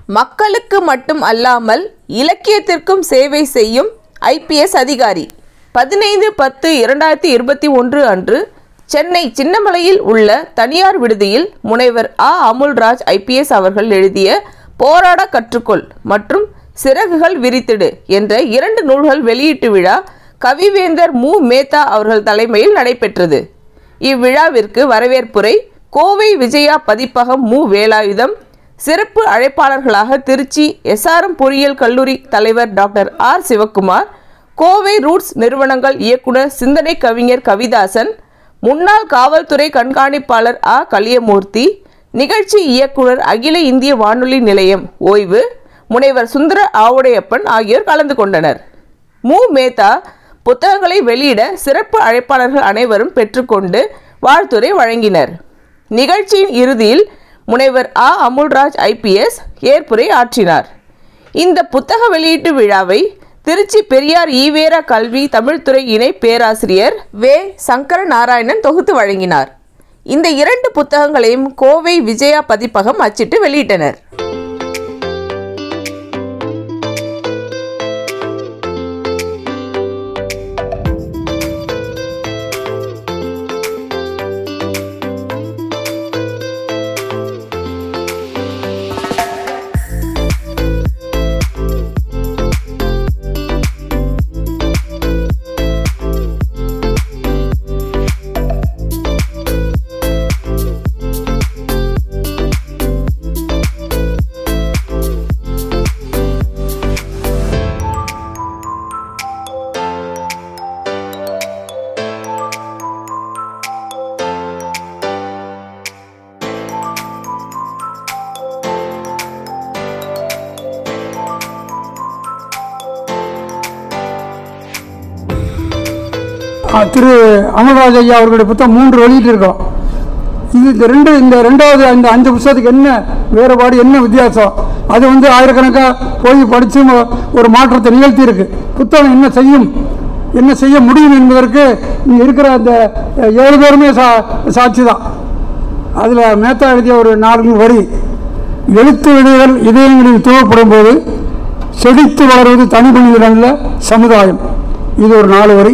மக்களுக்கு மட்டும் அல்லாமல் இலக்கியத்திற்கும் சேவை செய்யும் ஐபிஎஸ் அதிகாரி பதினைந்து பத்து இரண்டாயிரத்தி இருபத்தி ஒன்று அன்று சென்னை சின்னமலையில் உள்ள தனியார் விடுதியில் முனைவர் ஆ அமுல்ராஜ் ஐபிஎஸ் அவர்கள் எழுதிய போராட கற்றுக்கொள் மற்றும் சிறகுகள் விரித்திடு என்ற இரண்டு நூல்கள் வெளியீட்டு விழா கவிவேந்தர் மு மேத்தா அவர்கள் தலைமையில் நடைபெற்றது இவ்விழாவிற்கு வரவேற்புரை கோவை விஜயா பதிப்பகம் மு வேலாயுதம் சிறப்பு அழைப்பாளர்களாக திருச்சி எஸ்ஆர்எம் பொறியியல் கல்லூரி தலைவர் doctor R Sivakumar Kovai Roots நிறுவனங்கள் இயக்குனர் சிந்தனை கவிஞர் கவிதாசன் முன்னாள் காவல்துறை கண்காணிப்பாளர் ஆ கலியமூர்த்தி நிகழ்ச்சி இயக்குனர் அகில இந்திய வானொலி நிலையம் ஓய்வு முனைவர் சுந்தர ஆவுடையப்பன் ஆகியோர் கலந்து கொண்டனர் மு மேத்தா புத்தகங்களை வெளியிட சிறப்பு அழைப்பாளர்கள் அனைவரும் பெற்றுக்கொண்டு வாழ்த்துரை வழங்கினர் நிகழ்ச்சியின் இறுதியில் முனைவர் ஆ அமுல்ராஜ் ஐபிஎஸ் ஏற்புரை ஆற்றினார் இந்த புத்தக வெளியீட்டு விழாவை திருச்சி பெரியார் ஈவேரா கல்வி தமிழ்துறை இணை பேராசிரியர் வே சங்கர நாராயணன் தொகுத்து வழங்கினார் இந்த இரண்டு புத்தகங்களையும் கோவை விஜயா பதிப்பகம் அச்சிட்டு வெளியிட்டனர் ஆ, திரு அமர்ராஜ் ஐயா அவர்களுடைய புத்தகம் மூன்று வெளியிட்டிருக்கோம் இது இந்த ரெண்டு இந்த ரெண்டாவது இந்த அஞ்சு புத்தகத்துக்கு என்ன வேறுபாடு என்ன வித்தியாசம் அது வந்து ஆயிரக்கணக்காக போய் படித்து ஒரு மாற்றத்தை நிகழ்த்தி இருக்கு புத்தகம் என்ன செய்யும் என்ன செய்ய முடியும் என்பதற்கு இங்கே இருக்கிற அந்த அஹ், ஏழு பேருமே சா சாட்சி தான் அதில் மேத்தா எழுதிய ஒரு நான்கு வரி எழுத்து விதைகள் இதயங்களில் துவப்படும் போது செழித்து வளர்வது தனி மனிதனில் சமுதாயம் இது ஒரு நாலு வரி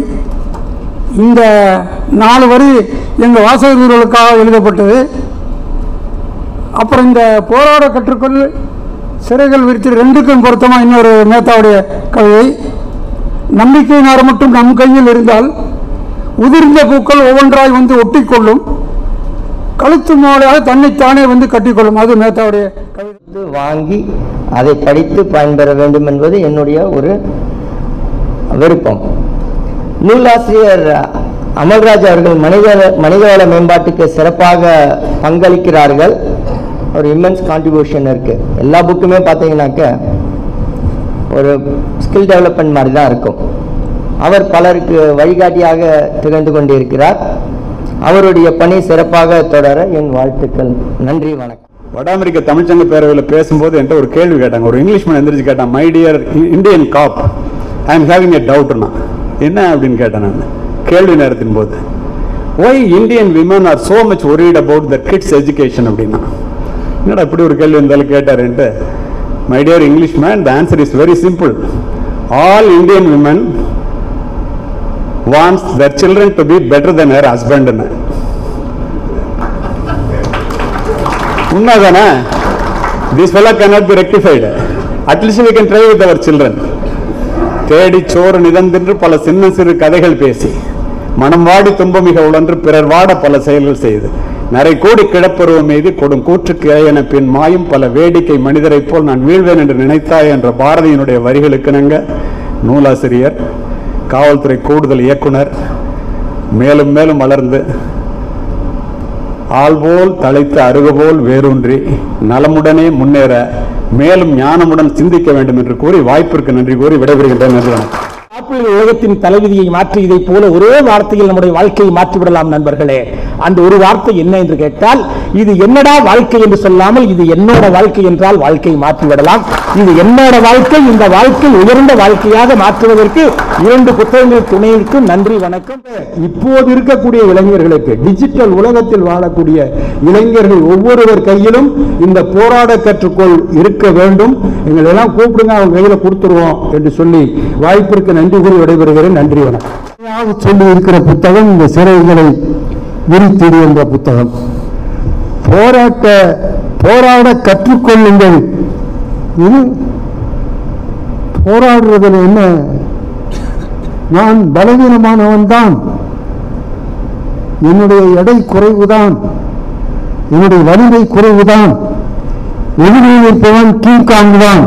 இந்த நாலு வரி எங்கள் வாசகர்களுக்காக எழுதப்பட்டது அப்புறம் இந்த போராட கற்றுக்கொள் சிறைகள் விரித்து ரெண்டுக்கும் பொருத்தமாக இன்னொரு மேத்தாவுடைய கவிதை நம்பிக்கை நார் மட்டும் நம் கையில் இருந்தால் உதிர்ந்த பூக்கள் ஒவ்வொன்றாய் வந்து ஒட்டிக்கொள்ளும் கழுத்து மாலையாக தன்னைத்தானே வந்து கட்டிக்கொள்ளும் அது மேத்தாவுடைய கவிதை கொடுத்து வாங்கி அதை படித்து பயன்பெற வேண்டும் என்பது என்னுடைய ஒரு விருப்பம் நூலாசிரியர் அமல்ராஜ் அவர்கள் மனித மனிதவள மேம்பாட்டுக்கு சிறப்பாக பங்களிக்கிறார்கள் ஒரு இம்மென்ஸ் கான்ட்ரிபியூஷன் இருக்கு எல்லா புக்குமே பார்த்தீங்கன்னாக்க ஒரு ஸ்கில் டெவலப்மெண்ட் மாதிரி தான் இருக்கும் அவர் பலருக்கு வழிகாட்டியாக திகழ்ந்து கொண்டிருக்கிறார் அவருடைய பணி சிறப்பாக தொடர என் வாழ்த்துக்கள் நன்றி வணக்கம் வட அமெரிக்க தமிழ்ச்சங்க பேரவையில் பேசும்போது என்கிட்ட ஒரு கேள்வி கேட்டாங்க ஒரு இங்கிலீஷ்மேன் எந்திரிச்சு கேட்டான் my dear Indian cop I am having a டவுட்னா என்ன அப்படின்னு கேட்டேன் நான் கேள்வி நேரத்தின் போது why Indian women are so much worried about the kids education அப்படின்னா என்னடா இப்படி ஒரு கேள்வி இருந்தாலும் கேட்டாருன்ட்டு my dear English man the answer is very simple all Indian women wants their children to be better than her ஹஸ்பண்ட்னு உண்மைதானே this fella cannot be rectified at least we can try with our children தேடி சோறு நிதந்தென்று பல சின்ன சிறு கதைகள் பேசி மனம் வாடி துன்பமிக உழன்று பிறர் வாட பல செயல்கள் செய்து நரை கூடி கிடப்பருவம் மீது கொடும் கூற்றுக்கு என பின் மாயும் பல வேடிக்கை மனிதரைப் போல் நான் வீழ்வேன் என்று நினைத்தாய் என்ற பாரதியினுடைய வரிகளுக்கிணங்க நூலாசிரியர் காவல்துறை கூடுதல் இயக்குனர் மேலும் மேலும் வளர்ந்து ஆள்போல் தலைத்து அருகுபோல் வேரூன்றி நலமுடனே முன்னேற மேலும் ஞானமுடன் சிந்திக்க வேண்டும் என்று கூறி வாய்ப்பிற்கு நன்றி கூறி விடைபெறுகின்றேன் நன்றி வணக்கம் ஆப்பிள் உலகத்தின் தலைவிதியை மாற்றி இதை போல ஒரே வார்த்தையில் நம்முடைய வாழ்க்கையை மாற்றி விடலாம் நண்பர்களே அந்த ஒரு வார்த்தை என்ன என்று கேட்டால் இது என்னடா வாழ்க்கை என்று சொல்லாமல் இது என்னோட வாழ்க்கை என்றால் வாழ்க்கையை மாற்றி விடலாம் இது என்னோட வாழ்க்கை இந்த வாழ்க்கை உயர்ந்த வாழ்க்கையாக மாற்றுவதற்கு இரண்டு புத்தகங்கள் துணைக்கு நன்றி வணக்கம் இப்போது இருக்கக்கூடிய இளைஞர்களுக்கு டிஜிட்டல் உலகத்தில் வாழக்கூடிய இளைஞர்கள் ஒவ்வொருவர் கையிலும் இந்த போராட கற்றுக்கொள் இருக்க வேண்டும் எங்களை எல்லாம் கூப்பிடுங்க அவங்க கையில கொடுத்துருவோம் என்று சொல்லி வாய்ப்பிற்கு நன்றி கூறி விடைபெறுகிறேன் நன்றி வணக்கம் சொல்லி இருக்கிற புத்தகம் இந்த சிறைகளை விரித்திடு என்ற புத்தகம் போராட்ட போராட கற்றுக்கொள்ளுங்கள் இது போராடுறதுல என்ன நான் பலவீனமானவன் தான் என்னுடைய எடை குறைவுதான் என்னுடைய வலிமை குறைவுதான் எதிரே இருப்பவன் கீழ்காங் தான்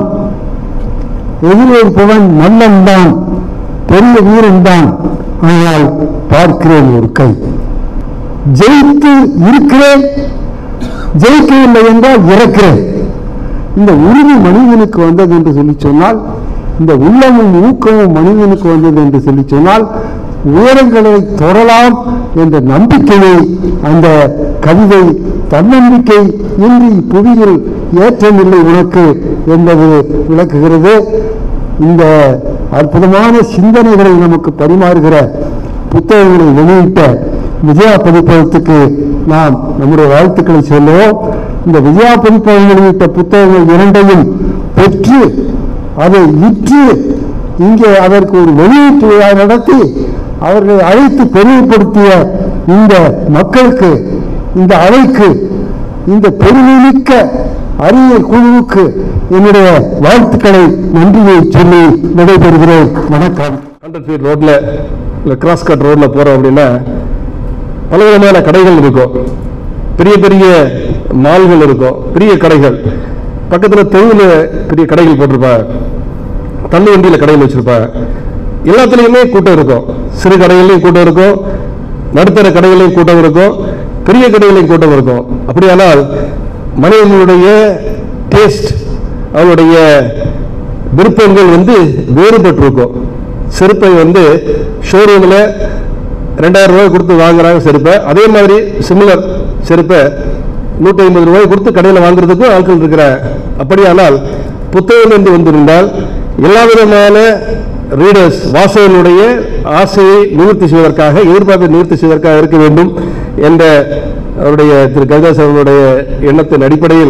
எதிரே இருப்பவன் நல்லன் தான் பெரிய வீரன் தான் ஆனால் பார்க்கிறேன் ஒரு கை ஜெயித்து இருக்கிறேன் ஜெயிக்கவில்லை என்றால் இறக்கிறேன் இந்த உறுதி மனிதனுக்கு வந்தது என்று சொல்லி சொன்னால் இந்த உள்ளமும் ஊக்கமும் மனிதனுக்கு வந்தது என்று சொல்லி சொன்னால் உயரங்களை தொடலாம் என்ற நம்பிக்கையை அந்த கவிதை தன்னம்பிக்கை இன்றி புவியில் ஏற்றமில்லை உனக்கு என்பது விளக்குகிறது இந்த அற்புதமான சிந்தனைகளை நமக்கு பரிமாறுகிற புத்தகங்களை வெளியிட்ட விஜயா பதிப்பகத்துக்கு நாம் நம்முடைய வாழ்த்துக்களை சொல்லுவோம் இந்த விஜயா பதிப்பகம் வெளியிட்ட புத்தகங்கள் இரண்டையும் பெற்று அதை விற்று இங்கே அதற்கு ஒரு வெளியீட்டு விழா நடத்தி அவர்களை அழைத்து பெருமைப்படுத்திய இந்த மக்களுக்கு இந்த அவைக்கு இந்த பெருமைமிக்க அறிவியல் குழுவுக்கு என்னுடைய வாழ்த்துக்களை நன்றியை சொல்லி விடைபெறுகிறேன் வணக்கம் ஹண்ட்ரட் ஃபீட் ரோட்ல இல்லை கிராஸ் கட் ரோட்ல போறோம் அப்படின்னா பலவிதமான கடைகள் இருக்கும் பெரிய பெரிய மால்கள் இருக்கும் பெரிய கடைகள் பக்கத்துல தெருவில் பெரிய கடைகள் போட்டிருப்பாங்க தள்ளு வண்டியில கடைகள் வச்சிருப்பாங்க எல்லாத்துலேயுமே கூட்டம் இருக்கும் சிறு கடைகள்லையும் கூட்டம் இருக்கும் நடுத்தர கடைகளையும் கூட்டம் இருக்கும் பெரிய கடைகளையும் கூட்டம் இருக்கும் அப்படியானால் மனிதர்களுடைய டேஸ்ட் அவருடைய விருப்பங்கள் வந்து வேறுபட்டிருக்கும் செருப்பை வந்து ஷோரூமில் ரெண்டாயிரம் ரூபாய் கொடுத்து வாங்குறாங்க செருப்பை அதே மாதிரி சிமிலர் செருப்பை நூற்றி ஐம்பது ரூபாய் கொடுத்து கடையில் வாங்குறதுக்கும் ஆட்கள் இருக்கிற அப்படியானால் புத்தகம் என்று வந்திருந்தால் எல்லா விதமான ரீடர்ஸ் வாசகர்களுடைய ஆசையை நிவர்த்தி செய்வதற்காக எதிர்பார்ப்பை நிவர்த்தி செய்வதற்காக இருக்க வேண்டும் என்ற அவருடைய திரு கவிதாஸ் அவர்களுடைய எண்ணத்தின் அடிப்படையில்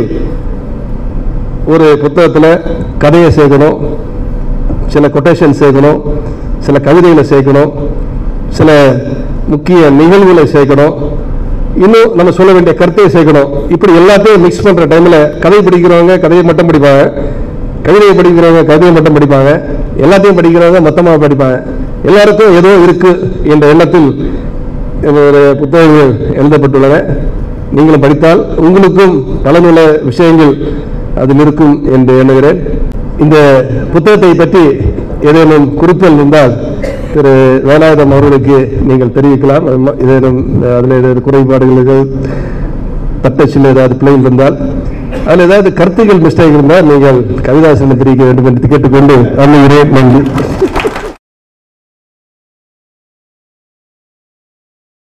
ஒரு புத்தகத்தில் கதையை சேர்க்கணும் சில கொட்டேஷன் சேர்க்கணும் சில கவிதைகளை சேர்க்கணும் சில முக்கிய நிகழ்வுகளை சேர்க்கணும் இன்னும் நம்ம சொல்ல வேண்டிய கருத்தை சேர்க்கணும் இப்படி எல்லாத்தையும் மிக்ஸ் பண்ற டைம்ல கதை படிக்கிறவங்க கதையை மட்டும் படிப்பாங்க கவிதையை படிக்கிறவங்க கவிதையை மட்டும் படிப்பாங்க எல்லாத்தையும் படிக்கிறவங்க மொத்தமாக படிப்பாங்க எல்லாருக்கும் ஏதோ இருக்கு என்ற எண்ணத்தில் ஒரு புத்தகங்கள் எழுதப்பட்டுள்ளன நீங்களும் படித்தால் உங்களுக்கும் பலனுள்ள விஷயங்கள் அதில் இருக்கும் என்று எண்ணுகிறேன் இந்த புத்தகத்தை பற்றி ஏதேனும் குறிப்புகள் இருந்தால் திரு வேலாயுதம் அவர்களுக்கு நீங்கள் தெரிவிக்கலாம் அது ம- ஏதேனும் அதில் ஏதாவது குறைபாடுகள் தட்டச்சில் ஏதாவது பிள்ளைகள் இருந்தால் அதில் ஏதாவது கருத்துக்கள் மிஸ்டேக் இருந்தால் நீங்கள் கவிதாசனை தெரிவிக்க வேண்டும் என்று கேட்டுக்கொண்டு அமைகிறேன் நன்றி